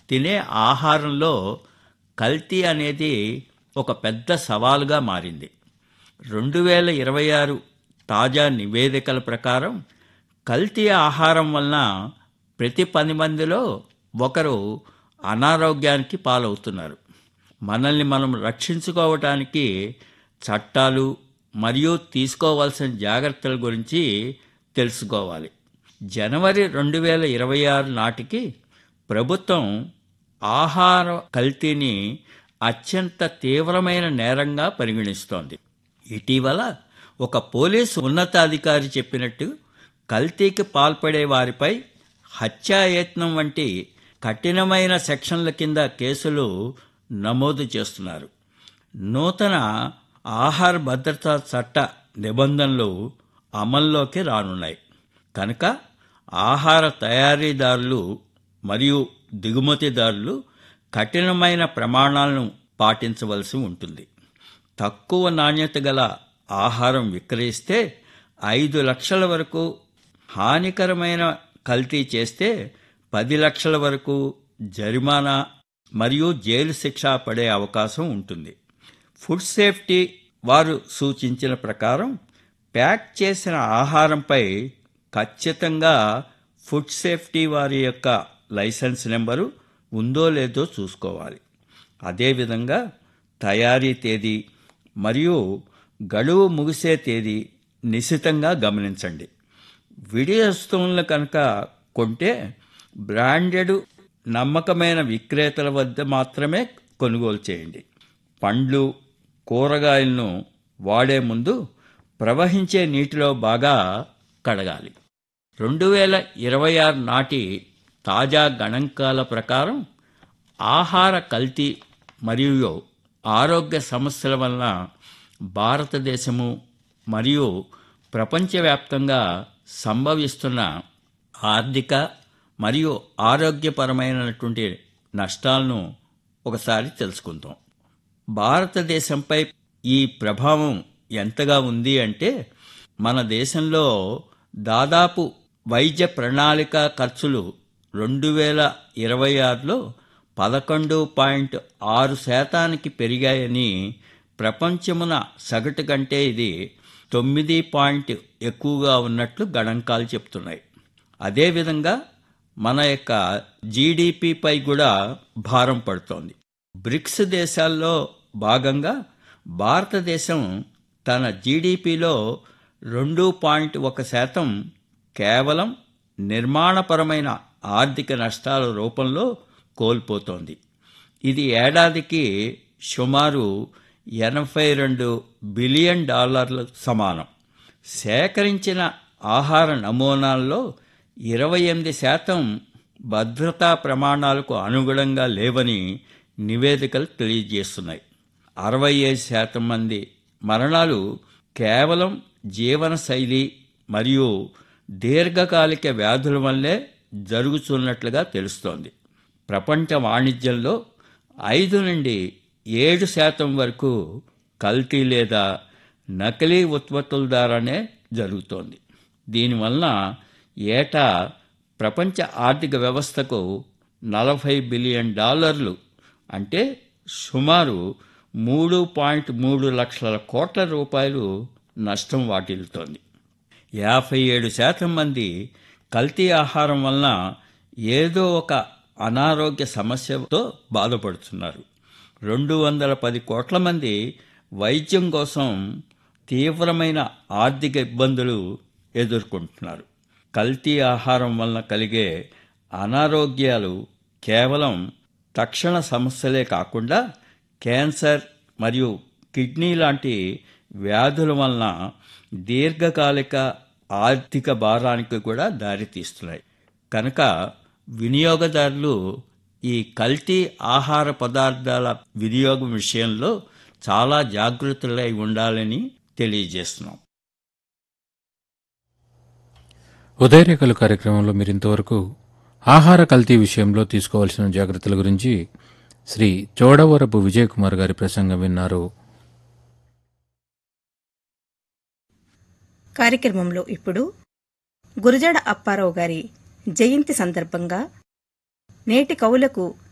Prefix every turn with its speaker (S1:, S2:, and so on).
S1: తినే ఆహారంలో కల్తీ అనేది ఒక పెద్ద సవాలుగా మారింది రెండు వేల ఇరవై ఆరు తాజా నివేదికల ప్రకారం కల్తీ ఆహారం వలన ప్రతి పది మందిలో ఒకరు అనారోగ్యానికి పాలవుతున్నారు మనల్ని మనం రక్షించుకోవటానికి చట్టాలు మరియు తీసుకోవాల్సిన జాగ్రత్తల గురించి తెలుసుకోవాలి జనవరి రెండు వేల ఇరవై ఆరు నాటికి ప్రభుత్వం ఆహార కల్తీని అత్యంత తీవ్రమైన నేరంగా పరిగణిస్తోంది ఇటీవల ఒక పోలీసు ఉన్నతాధికారి చెప్పినట్టు కల్తీకి పాల్పడే వారిపై హత్యాయత్నం వంటి కఠినమైన సెక్షన్ల కింద కేసులు నమోదు చేస్తున్నారు నూతన ఆహార భద్రతా చట్ట నిబంధనలు అమల్లోకి రానున్నాయి కనుక ఆహార తయారీదారులు మరియు దిగుమతిదారులు కఠినమైన ప్రమాణాలను పాటించవలసి ఉంటుంది తక్కువ నాణ్యత గల ఆహారం విక్రయిస్తే ఐదు లక్షల వరకు హానికరమైన కల్తీ చేస్తే పది లక్షల వరకు జరిమానా మరియు జైలు శిక్ష పడే అవకాశం ఉంటుంది ఫుడ్ సేఫ్టీ వారు సూచించిన ప్రకారం ప్యాక్ చేసిన ఆహారంపై ఖచ్చితంగా ఫుడ్ సేఫ్టీ వారి యొక్క లైసెన్స్ నెంబరు ఉందో లేదో చూసుకోవాలి అదేవిధంగా తయారీ తేదీ మరియు గడువు ముగిసే తేదీ నిశితంగా గమనించండి విడి వస్తువులను కనుక కొంటే బ్రాండెడ్ నమ్మకమైన విక్రేతల వద్ద మాత్రమే కొనుగోలు చేయండి పండ్లు కూరగాయలను వాడే ముందు ప్రవహించే నీటిలో బాగా కడగాలి రెండు వేల ఇరవై ఆరు నాటి తాజా గణాంకాల ప్రకారం ఆహార కల్తీ మరియు ఆరోగ్య సమస్యల వలన భారతదేశము మరియు ప్రపంచవ్యాప్తంగా సంభవిస్తున్న ఆర్థిక మరియు ఆరోగ్యపరమైనటువంటి నష్టాలను ఒకసారి తెలుసుకుందాం భారతదేశంపై ఈ ప్రభావం ఎంతగా ఉంది అంటే మన దేశంలో దాదాపు వైద్య ప్రణాళిక ఖర్చులు రెండు వేల ఇరవై ఆరులో పదకొండు పాయింట్ ఆరు శాతానికి పెరిగాయని ప్రపంచమున సగటు కంటే ఇది తొమ్మిది పాయింట్ ఎక్కువగా ఉన్నట్లు గణాంకాలు చెప్తున్నాయి అదేవిధంగా మన యొక్క జీడిపిపై కూడా భారం పడుతోంది బ్రిక్స్ దేశాల్లో భాగంగా భారతదేశం తన జీడిపిలో రెండు పాయింట్ ఒక శాతం కేవలం నిర్మాణపరమైన ఆర్థిక నష్టాల రూపంలో కోల్పోతోంది ఇది ఏడాదికి సుమారు ఎనభై రెండు బిలియన్ డాలర్ల సమానం సేకరించిన ఆహార నమూనాల్లో ఇరవై ఎనిమిది శాతం భద్రతా ప్రమాణాలకు అనుగుణంగా లేవని నివేదికలు తెలియజేస్తున్నాయి అరవై ఐదు శాతం మంది మరణాలు కేవలం జీవనశైలి మరియు దీర్ఘకాలిక వ్యాధుల వల్లే జరుగుతున్నట్లుగా తెలుస్తోంది ప్రపంచ వాణిజ్యంలో ఐదు నుండి ఏడు శాతం వరకు కల్తీ లేదా నకిలీ ఉత్పత్తుల ద్వారానే జరుగుతోంది దీనివలన ఏటా ప్రపంచ ఆర్థిక వ్యవస్థకు నలభై బిలియన్ డాలర్లు అంటే సుమారు మూడు పాయింట్ మూడు లక్షల కోట్ల రూపాయలు నష్టం వాటిల్లుతోంది యాభై ఏడు శాతం మంది కల్తీ ఆహారం వలన ఏదో ఒక అనారోగ్య సమస్యతో బాధపడుతున్నారు రెండు వందల పది కోట్ల మంది వైద్యం కోసం తీవ్రమైన ఆర్థిక ఇబ్బందులు ఎదుర్కొంటున్నారు కల్తీ ఆహారం వలన కలిగే అనారోగ్యాలు కేవలం తక్షణ సమస్యలే కాకుండా క్యాన్సర్ మరియు కిడ్నీ లాంటి వ్యాధుల వలన దీర్ఘకాలిక ఆర్థిక భారానికి కూడా దారితీస్తున్నాయి కనుక వినియోగదారులు ఈ కల్తీ ఆహార పదార్థాల వినియోగం విషయంలో చాలా జాగృతులై ఉండాలని తెలియజేస్తున్నాం
S2: ఉదయరేఖలు కార్యక్రమంలో మీరు ఇంతవరకు ఆహార కల్తీ విషయంలో తీసుకోవాల్సిన జాగ్రత్తల గురించి శ్రీ చోడవరపు విజయ్ కుమార్ గారి ప్రసంగం విన్నారు
S3: కార్యక్రమంలో ఇప్పుడు గురజాడ అప్పారావు గారి జయంతి సందర్భంగా నేటి కవులకు